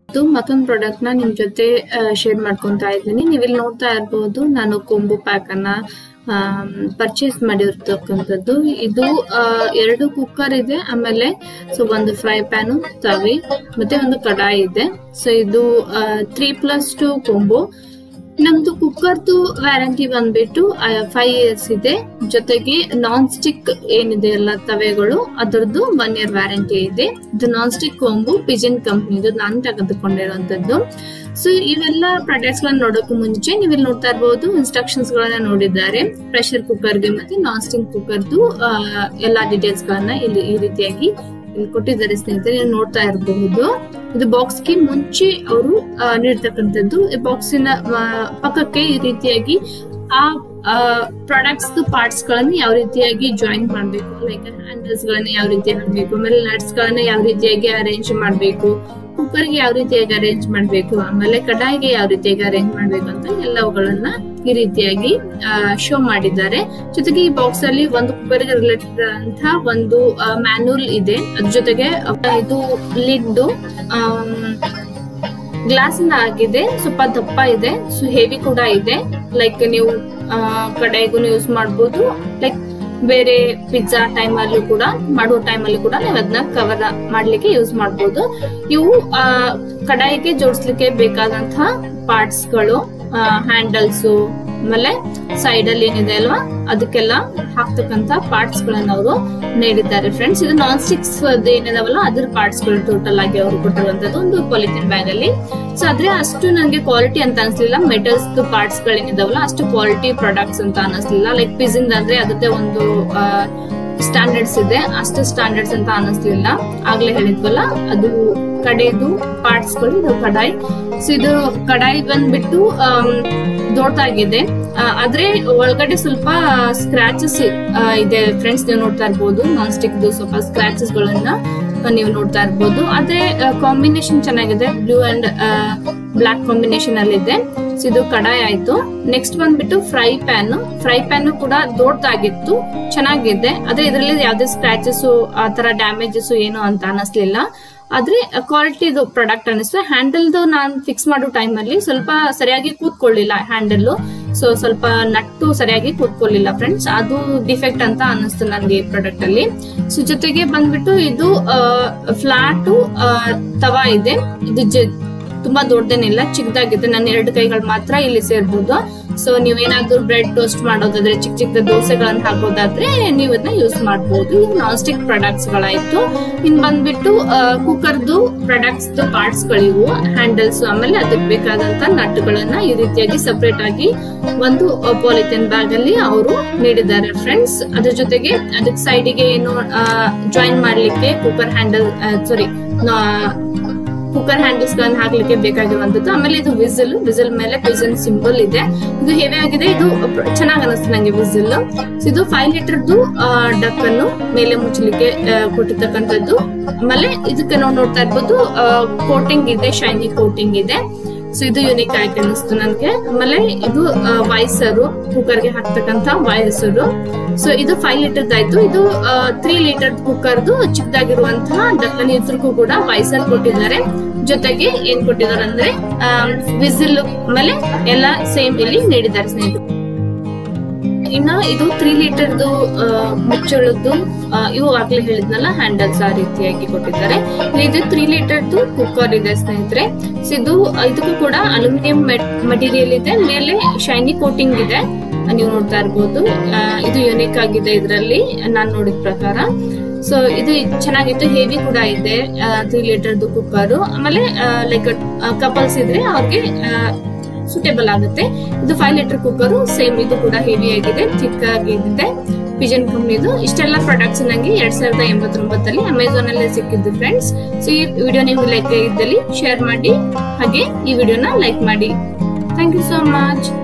ಇದು ಮತ್ತೊಂದು ಪ್ರಾಡಕ್ಟ್ ನ ನಿಮ್ ಜೊತೆ ಶೇರ್ ಮಾಡ್ಕೊಂತಾ ಇದ್ದೀನಿ ನೀವಿಲ್ಲಿ ನೋಡ್ತಾ ಇರ್ಬೋದು ನಾನು ಕೊಂಬು ಪ್ಯಾಕ್ ಅನ್ನ ಪರ್ಚೇಸ್ ಮಾಡಿರ್ತಕ್ಕಂಥದ್ದು ಇದು ಆ, ಎರಡು ಕುಕ್ಕರ್ ಇದೆ ಆಮೇಲೆ ಸೊ ಒಂದು ಫ್ರೈ ಪ್ಯಾನು ತವಿ ಮತ್ತೆ ಒಂದು ಕಡಾಯಿ ಇದೆ ಸೊ ಇದು ತ್ರೀ ಪ್ಲಸ್ ಟು ಕೊಂಬು ನಮ್ದು ಕುಕ್ಕರ್ದು ವ್ಯಾರಂಟಿ ಬಂದ್ಬಿಟ್ಟು ಫೈವ್ ಇಯರ್ಸ್ ಇದೆ ಜೊತೆಗೆ ನಾನ್ ಸ್ಟಿಕ್ ಏನಿದೆ ಎಲ್ಲ ತವೆಗಳು ಅದರದ್ದು ಒನ್ ಇಯರ್ ವ್ಯಾರಂಟಿ ಇದೆ ಇದು ನಾನ್ ಸ್ಟಿಕ್ ಕೊಂಬು ಪಿಜನ್ ಕಂಪ್ನಿದು ನಾನು ತೆಗೆದುಕೊಂಡಿರುವಂತದ್ದು ಸೊ ಇವೆಲ್ಲ ಪ್ರಾಡಕ್ಟ್ಸ್ ಗಳನ್ನ ನೋಡೋಕೆ ಮುಂಚೆ ನೀವು ಇಲ್ಲಿ ನೋಡ್ತಾ ಇರಬಹುದು ಇನ್ಸ್ಟ್ರಕ್ಷನ್ಸ್ ಗಳನ್ನ ನೋಡಿದ್ದಾರೆ ಪ್ರೆಷರ್ ಕುಕ್ಕರ್ಗೆ ಮತ್ತೆ ನಾನ್ ಸ್ಟಿಕ್ ಕುಕ್ಕರ್ದು ಎಲ್ಲಾ ಡೀಟೇಲ್ಸ್ ಗಳನ್ನ ಇಲ್ಲಿ ಈ ರೀತಿಯಾಗಿ ಇಲ್ಲಿ ಕೊಟ್ಟಿದ್ದಾರೆ ಸ್ನೇಹಿತರೆ ನೀವು ನೋಡ್ತಾ ಇರಬಹುದು ಇದು ಬಾಕ್ಸ್ ಗೆ ಮುಂಚೆ ಅವರು ನೀಡ್ತಕ್ಕಂಥದ್ದು ಈ ಬಾಕ್ಸಿನ ಪಕ್ಕಕ್ಕೆ ಈ ರೀತಿಯಾಗಿ ಆ ಪ್ರಾಡಕ್ಟ್ಸ್ ಪಾರ್ಟ್ಸ್ ಗಳನ್ನ ಯಾವ ರೀತಿಯಾಗಿ ಜಾಯಿನ್ ಮಾಡಬೇಕು ಲೈಕ್ ಹ್ಯಾಂಡಲ್ಸ್ ಗಳನ್ನ ಯಾವ ರೀತಿ ಹಾಕ್ಬೇಕು ಆಮೇಲೆ ನಟ್ಸ್ ಗಳನ್ನ ಯಾವ ರೀತಿಯಾಗಿ ಅರೇಂಜ್ ಮಾಡಬೇಕು ಕುಕ್ಕರ್ಗೆ ಯಾವ ರೀತಿಯಾಗಿ ಅರೇಂಜ್ ಮಾಡಬೇಕು ಆಮೇಲೆ ಕಡಾಯಿಗೆ ಯಾವ ರೀತಿಯಾಗಿ ಅರೇಂಜ್ ಮಾಡಬೇಕು ಅಂತ ಎಲ್ಲವುಗಳನ್ನ ಈ ರೀತಿಯಾಗಿ ಶೋ ಮಾಡಿದ್ದಾರೆ ಜೊತೆಗೆ ಈ ಬಾಕ್ಸ್ ಅಲ್ಲಿ ಒಂದು ಕುಕ್ಕರ್ಗೆ ರಿಲೇಟೆಡ್ ಅಂತ ಒಂದು ಮ್ಯಾನ್ಯಲ್ ಇದೆ ಅದ್ರ ಜೊತೆಗೆ ಇದು ಲಿಡ್ ಗ್ಲಾಸ್ ಇಂದ ಆಗಿದೆ ಸ್ವಲ್ಪ ದಪ್ಪ ಇದೆ ಸೊ ಹೆವಿ ಕೂಡ ಇದೆ ಲೈಕ್ ನೀವು ಕಡೆಗೂ ಯೂಸ್ ಮಾಡಬಹುದು ಲೈಕ್ ಬೇರೆ ಪಿಜ್ಜಾ ಟೈಮ್ ಅಲ್ಲೂ ಕೂಡ ಮಾಡುವ ಟೈಮ್ ಅಲ್ಲಿ ಕೂಡ ನೀವು ಅದನ್ನ ಕವರ್ ಮಾಡ್ಲಿಕ್ಕೆ ಯೂಸ್ ಮಾಡಬಹುದು ಇವು ಆ, ಕಡಾಯಿಗೆ ಜೋಡಿಸ್ಲಿಕ್ಕೆ ಬೇಕಾದಂತಹ ಪಾರ್ಟ್ಸ್ ಗಳು ಹ್ಯಾಂಡಲ್ಸ್ ಆಮೇಲೆ ಸೈಡ್ ಅಲ್ಲಿ ಏನಿದೆ ಅಲ್ವಾ ಅದಕ್ಕೆಲ್ಲ ಹಾಕ್ತಕ್ಕಂತ ಪಾರ್ಟ್ಸ್ ಗಳನ್ನ ಅವರು ನೀಡಿದ್ದಾರೆ ಫ್ರೆಂಡ್ಸ್ ಇದು ನಾನ್ ಸ್ಟಿಕ್ಸ್ ಏನಿದಾವಲ್ಲ ಅದ್ರ ಪಾರ್ಟ್ಸ್ ಗಳು ಟೋಟಲ್ ಆಗಿ ಅವರು ಕೊಟ್ಟಿರುವಂತದ್ದು ಒಂದು ಪಾಲಿಥಿನ್ ಬ್ಯಾಗ್ ಅಲ್ಲಿ ಸೊ ಆದ್ರೆ ಅಷ್ಟು ನನಗೆ ಕ್ವಾಲಿಟಿ ಅಂತ ಅನ್ಸ್ಲಿಲ್ಲ ಮೆಟಲ್ಸ್ ಪಾರ್ಟ್ಸ್ ಗಳೇನಿದಾವಲ್ಲ ಅಷ್ಟು ಕ್ವಾಲಿಟಿ ಪ್ರಾಡಕ್ಟ್ಸ್ ಅಂತ ಅನಿಸ್ಲಿಲ್ಲ ಲೈಕ್ ಪಿಜಿಂದ ಅಂದ್ರೆ ಅದಕ್ಕೆ ಒಂದು ಸ್ಟ್ಯಾಂಡರ್ಡ್ಸ್ ಇದೆ ಅಷ್ಟು ಸ್ಟ್ಯಾಂಡರ್ಡ್ಸ್ ಅಂತ ಅನಿಸ್ಲಿಲ್ಲ ಆಗ್ಲೇ ಹೇಳಿದ್ವಲ್ಲ ಅದು ಕಡೆದು ಪಾರ್ಟ್ಸ್ ಗಳು ಇದು ಕಡಾಯಿ ಸೊ ಇದು ಕಡಾಯಿ ಬಂದ್ಬಿಟ್ಟು ಆಮ್, ದೊಡ್ಡದಾಗಿದೆ ಆ, ಆದ್ರೆ ಒಳಗಡೆ ಸ್ವಲ್ಪ ಸ್ಕ್ರಾಚಸ್ ಇದೆ ಫ್ರೆಂಡ್ಸ್ ನೀವು ನೋಡ್ತಾ ಇರ್ಬೋದು ನಾನ್ ಸ್ಟಿಕ್ ಸ್ವಲ್ಪ ಸ್ಕ್ರಾಚಸ್ ಗಳನ್ನ ನೀವು ನೋಡ್ತಾ ಇರ್ಬೋದು ಆದ್ರೆ ಕಾಂಬಿನೇಷನ್ ಚೆನ್ನಾಗಿದೆ ಬ್ಲೂ ಅಂಡ್ ಬ್ಲಾಕ್ ಕಾಂಬಿನೇಷನ್ ಅಲ್ಲಿ ಇದೆ ಸೊ ಇದು ಕಡಾಯಿ ಆಯ್ತು ನೆಕ್ಸ್ಟ್ ಬಂದ್ಬಿಟ್ಟು ಫ್ರೈ ಪ್ಯಾನ್ ಫ್ರೈ ಪ್ಯಾನ್ ಕೂಡ ದೊಡ್ಡದಾಗಿತ್ತು ಚೆನ್ನಾಗಿದೆ ಆದ್ರೆ ಇದರಲ್ಲಿ ಯಾವ್ದೇ ಸ್ಕ್ರಾಚಸ್ ಆ ತರ ಡ್ಯಾಮೇಜಸ್ ಏನು ಅಂತ ಅನಿಸ್ಲಿಲ್ಲ ಆದ್ರೆ ಕ್ವಾಲಿಟಿದು ಪ್ರಾಡಕ್ಟ್ ಅನಿಸ್ತು ಹ್ಯಾಂಡಲ್ದು ನಾನು ಫಿಕ್ಸ್ ಮಾಡೋ ಟೈಮ್ ಅಲ್ಲಿ ಸ್ವಲ್ಪ ಸರಿಯಾಗಿ ಕೂತ್ಕೊಳ್ಳಿಲ್ಲ ಹ್ಯಾಂಡಲ್ ಸೊ ಸ್ವಲ್ಪ ನಟ್ಟು ಸರಿಯಾಗಿ ಕೂತ್ಕೊಳ್ಳಿಲ್ಲ ಫ್ರೆಂಡ್ಸ್ ಅದು ಡಿಫೆಕ್ಟ್ ಅಂತ ಅನಿಸ್ತು ನನಗೆ ಈ ಪ್ರಾಡಕ್ಟ್ ಅಲ್ಲಿ ಸೊ ಜೊತೆಗೆ ಬಂದ್ಬಿಟ್ಟು ಇದು ಫ್ಲಾಟ್ ತವಾ ಇದೆ ಇದು ಜ- ತುಂಬಾ ದೊಡ್ಡದೇನಿಲ್ಲ ಚಿಕ್ಕದಾಗಿದೆ ನನ್ನ ಎರಡು ಕೈಗಳು ಮಾತ್ರ ಇಲ್ಲಿ ಸೇರ್ಬೋದು ಸೊ ನೀವೇನಾದ್ರೂ ಬ್ರೆಡ್ ಟೋಸ್ಟ್ ಮಾಡೋದಾದ್ರೆ ಚಿಕ್ಕ ಚಿಕ್ಕ ದೋಸೆಗಳನ್ನ ಹಾಕೋದಾದ್ರೆ ನೀವು ಇದನ್ನ ಯೂಸ್ ಮಾಡಬಹುದು ನಾನ್ ಸ್ಟಿಕ್ ಪ್ರಾಡಕ್ಟ್ಸ್ ಗಳಾಯ್ತು ಇನ್ ಬಂದ್ಬಿಟ್ಟು ಕುಕ್ಕರ್ದು ಪ್ರಾಡಕ್ಟ್ಸ್ ಪಾರ್ಟ್ಸ್ ಗಳಿವು ಹ್ಯಾಂಡಲ್ಸ್ ಆಮೇಲೆ ಅದಕ್ಕೆ ಬೇಕಾದಂತ ನಟ್ಗಳನ್ನ ಈ ರೀತಿಯಾಗಿ ಸಪರೇಟ್ ಆಗಿ ಒಂದು ಪಾಲಿಥಿನ್ ಬ್ಯಾಗ್ ಅಲ್ಲಿ ಅವರು ನೀಡಿದ್ದಾರೆ ಫ್ರೆಂಡ್ಸ್ ಅದ್ರ ಜೊತೆಗೆ ಅದಕ್ಕೆ ಸೈಡಿಗೆ ಏನು ಜಾಯಿನ್ ಮಾಡ್ಲಿಕ್ಕೆ cooker handle sorry cooker handles ಗಳನ್ನ ಹಾಕ್ಲಿಕ್ಕೆ ಬೇಕಾಗಿರುವಂತದ್ದು ಆಮೇಲೆ ಇದು ವಿಸಲ್ ವಿಸಲ್ ಮೇಲೆ ಪಿಜನ್ ಸಿಂಬಲ್ ಇದೆ ಇದು ಹೆವಿ ಆಗಿದೆ ಇದು ಚೆನ್ನಾಗಿ ಅನಿಸ್ತು ನಂಗೆ ವಿಸಲ್ ಇದು ಫೈವ್ ಲೀಟರ್ದು ಡಕ್ ಅನ್ನು ಮೇಲೆ ಮುಚ್ಚಲಿಕ್ಕೆ ಆ, ಕೊಟ್ಟಿರ್ತಕ್ಕಂಥದ್ದು ಆಮೇಲೆ ಇದಕ್ಕೆ ನಾವು ನೋಡ್ತಾ ಇರ್ಬೋದು ಕೋಟಿಂಗ್ ಇದೆ ಶೈನಿ ಕೋಟಿಂಗ್ ಇದೆ ಸೊ ಇದು ಯುನಿಕ್ ಆಗಿ ಅನಿಸ್ತು ನನ್ಗೆ ಆಮೇಲೆ ಇದು ವಾಯ್ಸರು ಕುಕ್ಕರ್ಗೆ ಹಾಕ್ತಕ್ಕಂತ ವಾಯ್ಸರು ಸೊ ಇದು ಫೈವ್ ಲೀಟರ್ ಆಯ್ತು ಇದು ತ್ರೀ ಲೀಟರ್ ಕುಕ್ಕರ್ದು ಚಿಕ್ಕದಾಗಿರುವಂತಹ ಡಕ್ಕನ್ ಇದ್ರಿಗೂ ಕೂಡ ವಾಯ್ಸರ್ ಕೊಟ್ಟಿದ್ದಾರೆ ಜೊತೆಗೆ ಏನ್ ಕೊಟ್ಟಿದ್ದಾರೆ ಅಂದ್ರೆ ವಿಸಿಲ್ ಆಮೇಲೆ ಎಲ್ಲ ಸೇಮ್ ಇಲ್ಲಿ ನೀಡಿದ್ದಾರೆ ಸ್ನೇಹಿತರು ಇನ್ನ ಇದು ತ್ರೀ ಲೀಟರ್ದು ಮುಚ್ಚಳದ್ದು ಆ, ಇವು ಆಗ್ಲೇ ಹೇಳಿದ್ನಲ್ಲ ಹ್ಯಾಂಡಲ್ಸ್ ಆ ರೀತಿಯಾಗಿ ಕೊಟ್ಟಿದ್ದಾರೆ ಇದು ತ್ರೀ ಲೀಟರ್ದು ಕುಕ್ಕರ್ ಇದೆ ಸ್ನೇಹಿತರೆ So ಇದು ಇದಕ್ಕೂ ಕೂಡ ಅಲ್ಯೂಮಿನಿಯಂ ಮಟೀರಿಯಲ್ ಇದೆ ಮೇಲೆ ಶೈನಿ ಕೋಟಿಂಗ್ ಇದೆ ಆ, ನೀವು ನೋಡ್ತಾ ಇರ್ಬೋದು ಆ, ಇದು ಯುನಿಕ್ ಆಗಿದೆ ಇದರಲ್ಲಿ ನಾನ್ ನೋಡಿದ ಪ್ರಕಾರ ಸೊ ಇದು ಚೆನ್ನಾಗಿತ್ತು ಹೆವಿ ಕೂಡ ಇದೆ ತ್ರೀ ಲೀಟರ್ದು ಕುಕ್ಕರ್ ಆಮೇಲೆ ಲೈಕ್ ಕಪಲ್ಸ್ ಇದ್ರೆ ಅವ್ರಿಗೆ ಸೂಟೇಬಲ್ ಆಗುತ್ತೆ ಇದು ಫೈವ್ ಲೀಟರ್ ಕುಕ್ಕರ್ ಸೇಮ್ ಇದು ಕೂಡ ಹೆವಿ ಆಗಿದೆ ಚಿಕ್ಕಾಗಿದೆ ಪಿಜನ್ ಕಂಪ್ನಿದು ಇಷ್ಟೆಲ್ಲ ಪ್ರಾಡಕ್ಟ್ಸ್ ನಂಗೆ ಎರಡ್ ಸಾವಿರದ ಎಂಬತ್ತೊಂಬತ್ತಲ್ಲಿ ಅಮೆಝಾನ್ ಅಲ್ಲೇ ಸಿಕ್ಕಿದ್ದು ಫ್ರೆಂಡ್ಸ್ ಸೊ ಈ ವಿಡಿಯೋ ನಿಮ್ಗೆ ಲೈಕ್ ಇದ್ದಲ್ಲಿ ಶೇರ್ ಮಾಡಿ ಹಾಗೆ ಈ ವಿಡಿಯೋನ ಲೈಕ್ ಮಾಡಿ ಥ್ಯಾಂಕ್ ಯು ಸೋ ಮಚ್